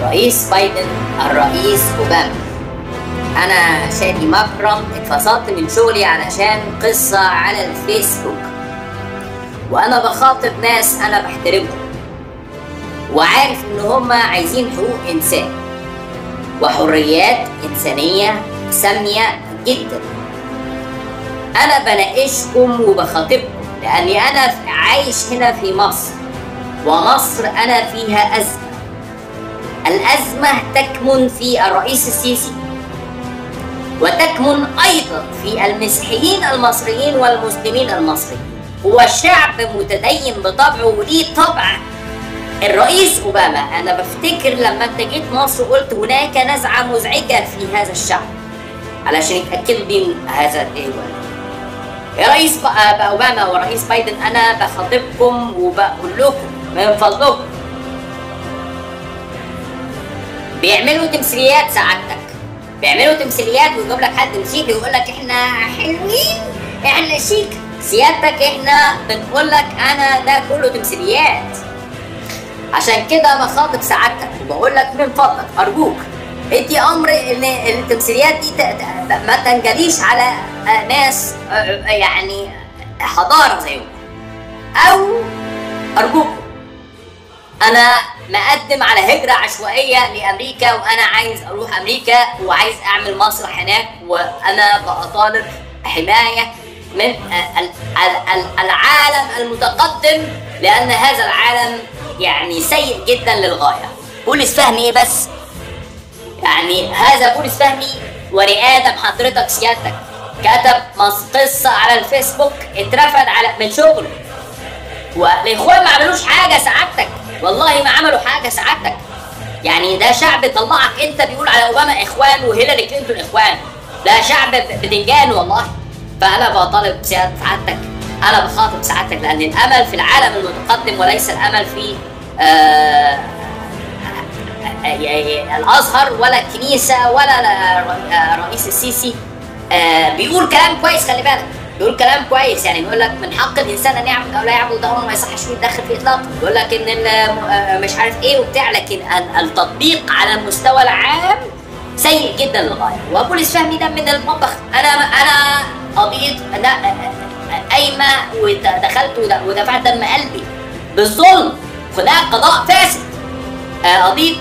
رئيس بايدن الرئيس اوباما انا شادي مكرم اتفصلت من شغلي علشان قصة على الفيسبوك وانا بخاطب ناس انا بحترمهم وعارف ان هما عايزين حقوق انسان وحريات انسانية سامية جدا انا بناقشكم وبخاطبكم لاني انا عايش هنا في مصر ومصر انا فيها ازمة الازمة تكمن في الرئيس السيسي وتكمن ايضا في المسيحيين المصريين والمسلمين المصريين هو شعب متدين بطبعه وليه طبع الرئيس اوباما انا بفتكر لما انت جيت مصر قلت هناك نزعه مزعجه في هذا الشعب علشان يتاكدوا دي من هذا الولد يا رئيس بقى اوباما ورئيس بايدن انا بخاطبكم وبقول لكم من فضلكم بيعملوا تمثيليات سعادتك بيعملوا تمثيليات ويجيب لك حد مسيحي ويقول لك احنا حلوين احنا شيك سيادتك احنا بنقول لك انا ده كله تمثيليات عشان كده بخاطب سعادتك وبقول لك من فضلك ارجوك ادي امر ان التمثيليات دي ما تنجليش على ناس يعني حضاره زيهم او ارجوكم انا مقدم على هجرة عشوائية لأمريكا وأنا عايز أروح أمريكا وعايز أعمل مسرح هناك وأنا بطالب حماية من العالم المتقدم لأن هذا العالم يعني سيء جدا للغاية بولس فهمي إيه بس يعني هذا بولس فهمي ولي آدم حضرتك سيادتك كتب قصة على الفيسبوك اترفد على من شغله والاخوان ما عملوش حاجه سعادتك والله ما عملوا حاجه سعادتك يعني ده شعب طلعك انت بيقول على اوباما اخوان وهيلاري كلينتون اخوان ده شعب بدنجان والله فانا بطالب سعادتك انا بخاطب سعادتك لان الامل في العالم المتقدم وليس الامل في آه الازهر ولا الكنيسه ولا رئيس السيسي آه بيقول كلام كويس خلي بالك بيقول كلام كويس يعني بيقول لك من حق الانسان ان يعبد او لا يعبد ده ما يصحش فيه يتدخل فيه اطلاقا بيقول لك ان مش عارف ايه وبتاع لكن التطبيق على المستوى العام سيء جدا للغايه وبوليس فهمي ده من المطبخ انا انا قضيت انا قايمه ودخلت ودفعت دم قلبي بالظلم هناك قضاء فاسد قضيه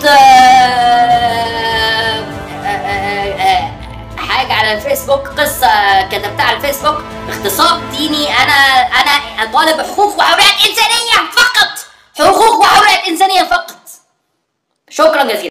حاجه على الفيسبوك قصه كتبتها على الفيسبوك اغتصاب ديني انا انا طالب حقوق وحريات انسانيه فقط حقوق وحريات انسانيه فقط شكرا جزيلا